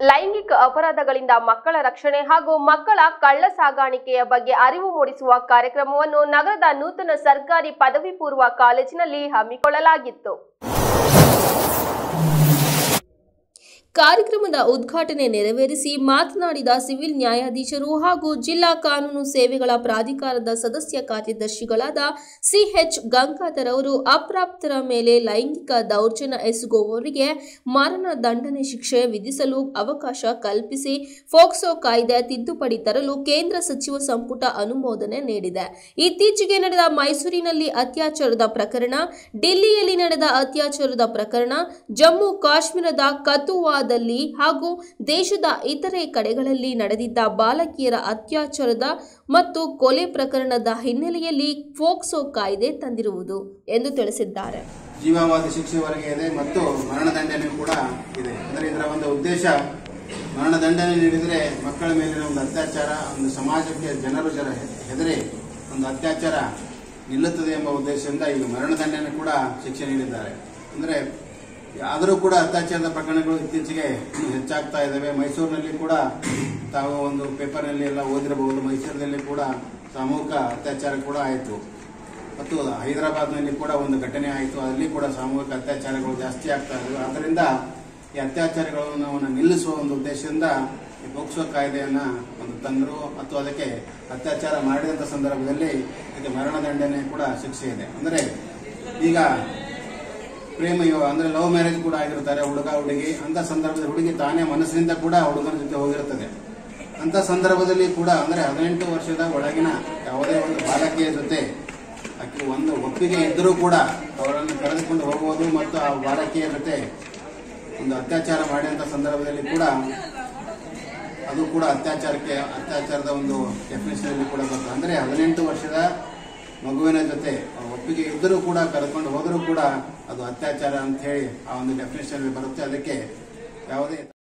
ಲೈಂಗಿಕ ಅಪರಾಧಗಳಿಂದ ಮಕ್ಕಳ ರಕ್ಷಣೆ ಹಾಗೂ ಮಕ್ಕಳ ಕಳ್ಳ ಸಾಗಾಣಿಕೆಯ ಬಗ್ಗೆ ಅರಿವು ಮೂಡಿಸುವ ಕಾರ್ಯಕ್ರಮವನ್ನು ನಗರದ ನೂತನ ಸರ್ಕಾರಿ ಪದವಿ ಪೂರ್ವ ಕಾಲೇಜಿನಲ್ಲಿ ಹಮ್ಮಿಕೊಳ್ಳಲಾಗಿತ್ತು ಕಾರ್ಯಕ್ರಮದ ಉದ್ಘಾಟನೆ ನೆರವೇರಿಸಿ ಮಾತನಾಡಿದ ಸಿವಿಲ್ ನ್ಯಾಯಾಧೀಶರು ಹಾಗೂ ಜಿಲ್ಲಾ ಕಾನೂನು ಸೇವೆಗಳ ಪ್ರಾಧಿಕಾರದ ಸದಸ್ಯ ಕಾರ್ಯದರ್ಶಿಗಳಾದ ಸಿಎಚ್ ಗಂಗಾಧರ್ ಅವರು ಅಪ್ರಾಪ್ತರ ಮೇಲೆ ಲೈಂಗಿಕ ದೌರ್ಜನ್ಯ ಎಸಗುವವರಿಗೆ ಮರಣ ದಂಡನೆ ಶಿಕ್ಷೆ ವಿಧಿಸಲು ಅವಕಾಶ ಕಲ್ಪಿಸಿ ಫೋಕ್ಸೋ ಕಾಯ್ದೆ ತಿದ್ದುಪಡಿ ತರಲು ಕೇಂದ್ರ ಸಚಿವ ಸಂಪುಟ ಅನುಮೋದನೆ ನೀಡಿದೆ ಇತ್ತೀಚೆಗೆ ನಡೆದ ಮೈಸೂರಿನಲ್ಲಿ ಅತ್ಯಾಚಾರದ ಪ್ರಕರಣ ಡಿಲ್ಲಿಯಲ್ಲಿ ನಡೆದ ಅತ್ಯಾಚಾರದ ಪ್ರಕರಣ ಜಮ್ಮು ಕಾಶ್ಮೀರದ ಕತುವಾದಲ್ಲಿ ಹಾಗೂ ದೇಶದ ಇತರೆ ಕಡೆಗಳಲ್ಲಿ ನಡೆದಿದ್ದ ಬಾಲಕಿಯರ ಅತ್ಯಾಚಾರದ ಮತ್ತು ಕೊಲೆ ಪ್ರಕರಣದ ಹಿನ್ನೆಲೆಯಲ್ಲಿ ಫೋಕ್ಸೋ ಕಾಯ್ದೆ ತಂದಿರುವುದು ಎಂದು ತಿಳಿಸಿದ್ದಾರೆ ಜೀವಾವಧಿ ಶಿಕ್ಷೆವರೆಗೆ ಇದೆ ಮತ್ತು ಮರಣದಂಡನೆ ಕೂಡ ಇದೆ ಅಂದರೆ ಇದರ ಒಂದು ಉದ್ದೇಶ ಮರಣದಂಡನೆ ನೀಡಿದರೆ ಮಕ್ಕಳ ಮೇಲಿನ ಒಂದು ಅತ್ಯಾಚಾರ ಒಂದು ಸಮಾಜಕ್ಕೆ ಜನರು ಜನ ಹೆದರಿ ಒಂದು ಅತ್ಯಾಚಾರ ನಿಲ್ಲುತ್ತದೆ ಎಂಬ ಉದ್ದೇಶದಿಂದ ಈಗ ಮರಣದಂಡನೆ ಕೂಡ ಶಿಕ್ಷೆ ನೀಡಿದ್ದಾರೆ ಅಂದರೆ ಆದರೂ ಕೂಡ ಅತ್ಯಾಚಾರದ ಪ್ರಕರಣಗಳು ಇತ್ತೀಚೆಗೆ ಇನ್ನೂ ಹೆಚ್ಚಾಗ್ತಾ ಇದ್ದಾವೆ ಮೈಸೂರಿನಲ್ಲಿ ಕೂಡ ತಾವು ಒಂದು ಪೇಪರ್ನಲ್ಲಿ ಎಲ್ಲ ಓದಿರಬಹುದು ಮೈಸೂರಿನಲ್ಲಿ ಕೂಡ ಸಾಮೂಹಿಕ ಅತ್ಯಾಚಾರ ಕೂಡ ಆಯಿತು ಮತ್ತು ಹೈದರಾಬಾದ್ನಲ್ಲಿ ಕೂಡ ಒಂದು ಘಟನೆ ಆಯಿತು ಅಲ್ಲಿ ಕೂಡ ಸಾಮೂಹಿಕ ಅತ್ಯಾಚಾರಗಳು ಜಾಸ್ತಿ ಆಗ್ತಾ ಇದ್ವು ಆದ್ದರಿಂದ ಈ ಅತ್ಯಾಚಾರಗಳನ್ನು ಅವನ್ನ ನಿಲ್ಲಿಸುವ ಒಂದು ಉದ್ದೇಶದಿಂದ ಈ ಪೋಕ್ಸೋ ಕಾಯ್ದೆಯನ್ನ ಒಂದು ತಂದರು ಮತ್ತು ಅದಕ್ಕೆ ಅತ್ಯಾಚಾರ ಮಾಡಿದಂಥ ಸಂದರ್ಭದಲ್ಲಿ ಇದಕ್ಕೆ ಮರಣದಂಡನೆ ಕೂಡ ಶಿಕ್ಷೆ ಇದೆ ಅಂದರೆ ಈಗ ಪ್ರೇಮ ವಿವಾಹ ಅಂದ್ರೆ ಲವ್ ಮ್ಯಾರೇಜ್ ಕೂಡ ಆಗಿರ್ತಾರೆ ಹುಡುಗ ಹುಡುಗಿ ಅಂತ ಸಂದರ್ಭದಲ್ಲಿ ಹುಡುಗಿ ತಾನೇ ಮನಸ್ಸಿನಿಂದ ಕೂಡ ಹುಡುಗನ ಜೊತೆ ಹೋಗಿರುತ್ತದೆ ಅಂತ ಸಂದರ್ಭದಲ್ಲಿ ಕೂಡ ಅಂದ್ರೆ ಹದಿನೆಂಟು ವರ್ಷದ ಒಳಗಿನ ಯಾವುದೇ ಒಂದು ಬಾಲಕಿಯ ಜೊತೆ ಆಕೆ ಒಂದು ಒಪ್ಪಿಗೆ ಇದ್ದರೂ ಕೂಡ ಅವರನ್ನು ಕರೆದುಕೊಂಡು ಹೋಗುವುದು ಮತ್ತು ಆ ಬಾಲಕಿಯ ಜೊತೆ ಒಂದು ಅತ್ಯಾಚಾರ ಮಾಡಿದಂಥ ಸಂದರ್ಭದಲ್ಲಿ ಕೂಡ ಅದು ಕೂಡ ಅತ್ಯಾಚಾರಕ್ಕೆ ಅತ್ಯಾಚಾರದ ಒಂದು ಡೆಫಿನೇಷನ್ ಕೂಡ ಬರ್ತದೆ ಅಂದ್ರೆ ಹದಿನೆಂಟು ವರ್ಷದ ಮಗುವಿನ ಜೊತೆ ಒಪ್ಪಿಗೆ ಇದ್ದರೂ ಕೂಡ ಕರೆದುಕೊಂಡು ಹೋದರೂ ಕೂಡ ಅದು ಅತ್ಯಾಚಾರ ಅಂತ ಹೇಳಿ ಆ ಒಂದು ಡೆಫಿನೇಷನ್ ಬರುತ್ತೆ ಅದಕ್ಕೆ ಯಾವುದೇ